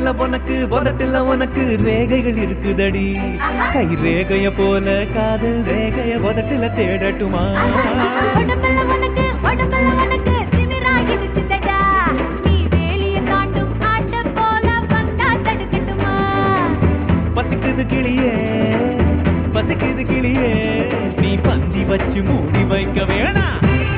உதட்டுல உனக்கு உதட்டுல உனக்கு ரேகைகள் இருக்குதடி கை ரேகைய போல காதல் ரேகைய உதட்டுல தேடட்டுமா உடம்புல உனக்கு உடம்புல உனக்கு திமிராயிருக்குதடா நீ வேலிய தாண்டும் ஆட்ட போல வந்தா தடுக்கட்டுமா பசிக்குது கிளியே பசிக்குது கிளியே நீ பந்தி வச்சு மூடி வைக்க வேணாம்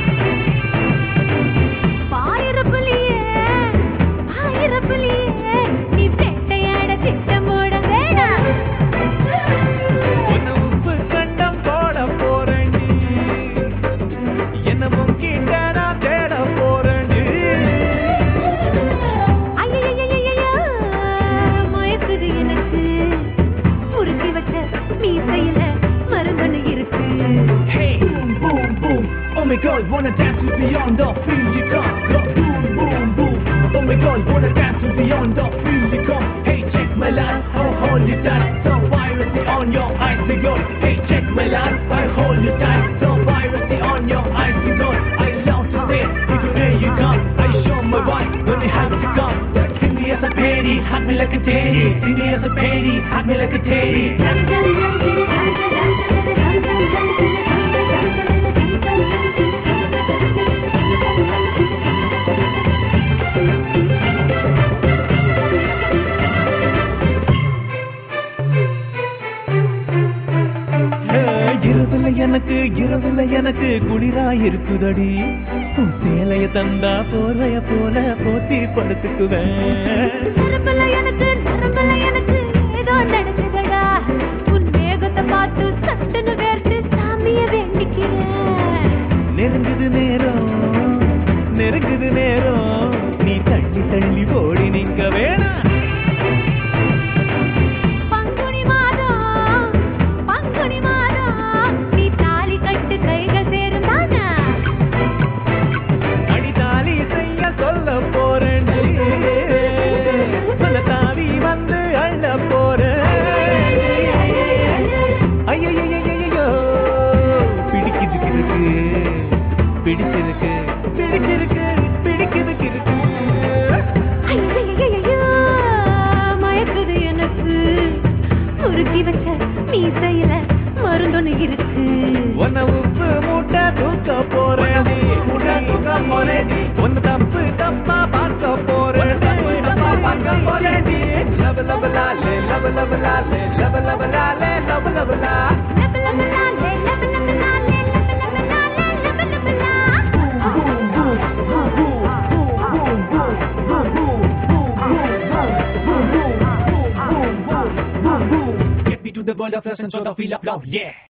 பாயிரப்புலியே பாயிரப்புலியே நீ வேட்டையாட திட்டமோட வேணாம் உன்னை உப்பு கண்டம் போட போறேன்டி என்ன முங்கிட்ட நான் தேட போறேன்டி ஐயையையையையோ, மயக்குது எனக்கு முறுக்கி வச்ச மீசையில மருந்தணு இருக்கு Hey, boom, boom, boom. Oh my God, wanna dance with beyond the feel you come. Go boom, boom, boom. Oh my God, wanna dance with beyond the feel you come. Hey, check my line, I'll hold you tight. So piracy on your eyes to go. Hey, check my line, I'll hold you tight. So piracy on your eyes to go. I love to say, if you there you come. I show my wife when they have to come. See me as a petty, hug me like a teddy. See me as a petty, hug me like a teddy. இரவுல எனக்கு இரவுல எனக்கு குளிரா இருக்குதடி உன் சேலைய தந்தா போர்வைய போல போத்தி படுத்துக்குவேன் நரம்புல எனக்கு நரம்புல எனக்கு ஏதோ நடக்குதடா உன் மேகத்தை பார்த்து சட்டுன்னு வேர்த்து சாமிய வேண்டிக்கிறேன் நெருங்குது நேரம் நெருங்குது நேரம் நீ தள்ளி தள்ளி ஓடி நிக்க வேணாம் பங்குனி மாதம் பங்குனி மாதம் நீ தாலி கட்டு கைகள் சேரும் தானா அடிதாலி செய்ய சொல்ல போறேன் சொல்ல தாவி வந்து அள்ள போறேன் ஐயையையையையோ, பிடிக்குது கிறுக்கு பிடிச்சிருக்கு பிடிச்சிருக்கு பிடிக்குது கிறுக்கு ஐயையையையோ, மயக்குது எனக்கு முறுக்கி வச்ச மீசையில மருந்தொன்னு இருக்கு உன்னை உப்பு மூட்டை தூக்க போறேன் மூட்டை தூக்க போறேன் உன்னை தப்பு தப்பா பார்க்க போறேன் தப்பா பார்க்க போறேன் லவ லவ லாலே லவ லவ லாலே லவ லவ லாலே லவ லவ லா லப லப லாலே, லப லப லாலே, லப லப லாலே, லப லப லா. Get me to the world of lust and sort of feel of love, yeah.